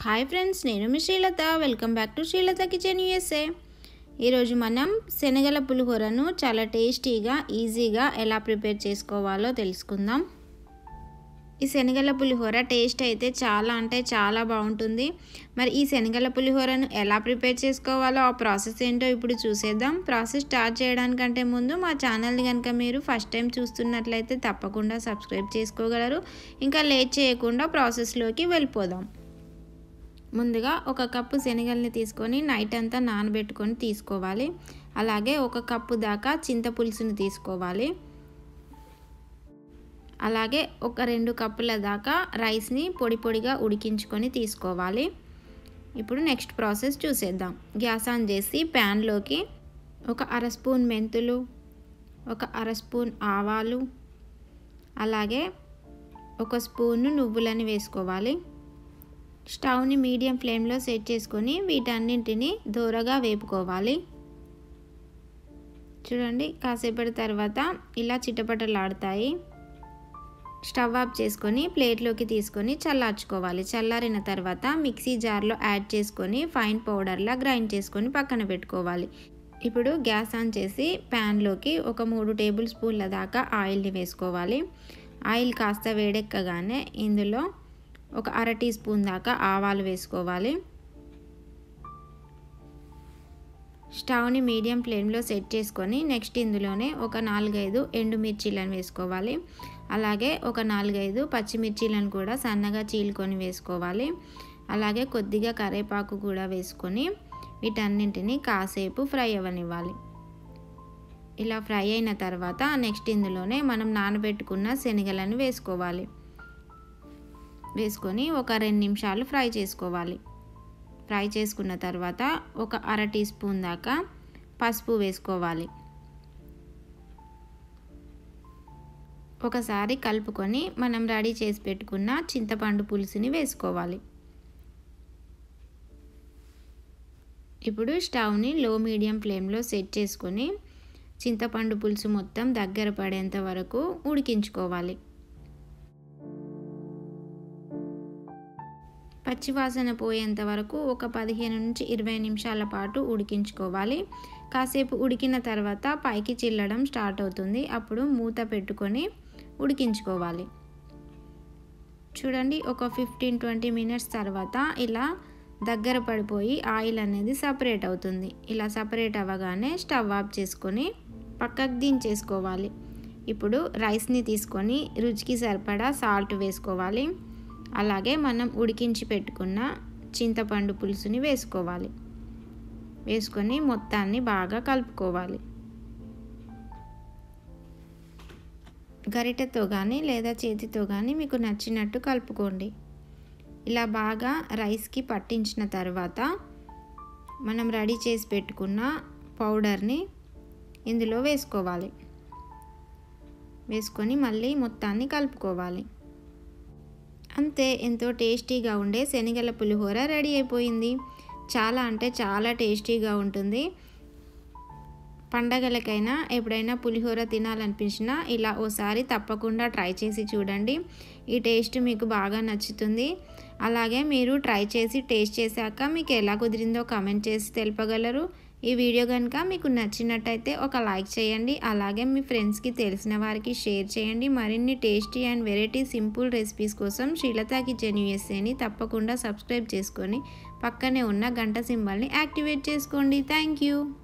hi friends నేను మీ Srilatha welcome back to Srilatha kitchen USA ఈరోజు మనం శనగల పులిహోరను చాలా టేస్టీగా ఈజీగా ఎలా ప్రిపేర్ చేసుకోవాలో తెలుసుకుందాం ఈ శనగల పులిహోర టేస్ట్ అయితే చాలా అంటే చాలా బాగుంటుంది మరి ఈ శనగల పులిహోరను ఎలా ప్రిపేర్ చేసుకోవాలో ఆ ప్రాసెస్ ఏంటో ఇప్పుడు చూసేద్దాం ప్రాసెస్ స్టార్ట్ చేయడానికంటే ముందు మా ఛానల్ని కనుక మీరు ఫస్ట్ టైం చూస్తున్నట్లయితే తప్పకుండా సబ్స్క్రైబ్ చేసుకోగలరు ఇంకా లేట్ చేయకుండా ప్రాసెస్లోకి వెళ్ళిపోదాం ముందుగా ఒక కప్పు శనగల్ని తీసుకొని నైట్ అంతా నానబెట్టుకొని తీసుకోవాలి అలాగే ఒక కప్పు దాకా చింతపులుసుని తీసుకోవాలి అలాగే ఒక రెండు కప్పుల దాకా రైస్ని పొడి పొడిగా ఉడికించుకొని తీసుకోవాలి ఇప్పుడు నెక్స్ట్ ప్రాసెస్ చూసేద్దాం గ్యాస్ ఆన్ చేసి ప్యాన్లోకి ఒక అర స్పూన్ మెంతులు ఒక అర స్పూన్ ఆవాలు అలాగే ఒక స్పూను నువ్వులని వేసుకోవాలి స్టవ్ని మీడియం ఫ్లేమ్లో సెట్ చేసుకొని వీటన్నింటిని దూరగా వేపుకోవాలి చూడండి కాసేపటి తర్వాత ఇలా చిటపటలాడతాయి స్టవ్ ఆఫ్ చేసుకొని ప్లేట్లోకి తీసుకొని చల్లార్చుకోవాలి చల్లారిన తర్వాత మిక్సీ జార్లో యాడ్ చేసుకొని ఫైన్ పౌడర్లా గ్రైండ్ చేసుకొని పక్కన పెట్టుకోవాలి ఇప్పుడు గ్యాస్ ఆన్ చేసి ప్యాన్లోకి ఒక మూడు టేబుల్ స్పూన్ల దాకా ఆయిల్ని వేసుకోవాలి ఆయిల్ కాస్త వేడెక్కగానే ఇందులో ఒక అర టీ స్పూన్ దాకా ఆవాలు వేసుకోవాలి స్టవ్ని మీడియం ఫ్లేమ్లో సెట్ చేసుకొని నెక్స్ట్ ఇందులోనే ఒక నాలుగైదు ఎండుమిర్చీలను వేసుకోవాలి అలాగే ఒక నాలుగైదు పచ్చిమిర్చీలను కూడా సన్నగా చీలుకొని వేసుకోవాలి అలాగే కొద్దిగా కరేపాకు కూడా వేసుకొని వీటన్నింటిని కాసేపు ఫ్రై అవ్వనివ్వాలి ఇలా ఫ్రై అయిన తర్వాత నెక్స్ట్ ఇందులోనే మనం నానబెట్టుకున్న శనగలను వేసుకోవాలి వేసుకొని ఒక రెండు నిమిషాలు ఫ్రై చేసుకోవాలి ఫ్రై చేసుకున్న తర్వాత ఒక అర టీ స్పూన్ దాకా పసుపు వేసుకోవాలి ఒకసారి కలుపుకొని మనం రెడీ చేసి పెట్టుకున్న చింతపండు పులుసుని వేసుకోవాలి ఇప్పుడు స్టవ్ని లో మీడియం ఫ్లేమ్లో సెట్ చేసుకొని చింతపండు పులుసు మొత్తం దగ్గర పడేంత వరకు ఉడికించుకోవాలి పచ్చివాసన పోయేంత వరకు ఒక పదిహేను నుంచి ఇరవై నిమిషాల పాటు ఉడికించుకోవాలి కాసేపు ఉడికిన తర్వాత పైకి చిల్లడం స్టార్ట్ అవుతుంది అప్పుడు మూత పెట్టుకొని ఉడికించుకోవాలి చూడండి ఒక ఫిఫ్టీన్ ట్వంటీ మినిట్స్ తర్వాత ఇలా దగ్గర పడిపోయి ఆయిల్ అనేది సపరేట్ అవుతుంది ఇలా సపరేట్ అవ్వగానే స్టవ్ ఆఫ్ చేసుకొని పక్కకు దించేసుకోవాలి ఇప్పుడు రైస్ని తీసుకొని రుచికి సరిపడా సాల్ట్ వేసుకోవాలి అలాగే మనం ఉడికించి పెట్టుకున్న చింతపండు పులుసుని వేసుకోవాలి వేసుకొని మొత్తాన్ని బాగా కలుపుకోవాలి గరిటెతో కానీ లేదా చేతితో కానీ మీకు నచ్చినట్టు కలుపుకోండి ఇలా బాగా రైస్కి పట్టించిన తర్వాత మనం రెడీ చేసి పెట్టుకున్న పౌడర్ని ఇందులో వేసుకోవాలి వేసుకొని మళ్ళీ మొత్తాన్ని కలుపుకోవాలి అంతే ఎంతో టేస్టీగా ఉండే శనగల పులిహోర రెడీ అయిపోయింది చాలా అంటే చాలా టేస్టీగా ఉంటుంది పండగలకైనా ఎప్పుడైనా పులిహోర తినాలనిపించినా ఇలా ఓసారి తప్పకుండా ట్రై చేసి చూడండి ఈ టేస్ట్ మీకు బాగా నచ్చుతుంది అలాగే మీరు ట్రై చేసి టేస్ట్ చేశాక మీకు ఎలా కుదిరిందో కామెంట్ చేసి తెలుపగలరు ఈ వీడియో కనుక మీకు నచ్చినట్టయితే ఒక లైక్ చేయండి అలాగే మీ ఫ్రెండ్స్కి తెలిసిన వారికి షేర్ చేయండి మరిన్ని tasty and variety simple recipes కోసం శ్రీలత కిచెన్ యూఎస్ఏని తప్పకుండా సబ్స్క్రైబ్ చేసుకొని పక్కనే ఉన్న గంట సింబల్ని యాక్టివేట్ చేసుకోండి థ్యాంక్ యూ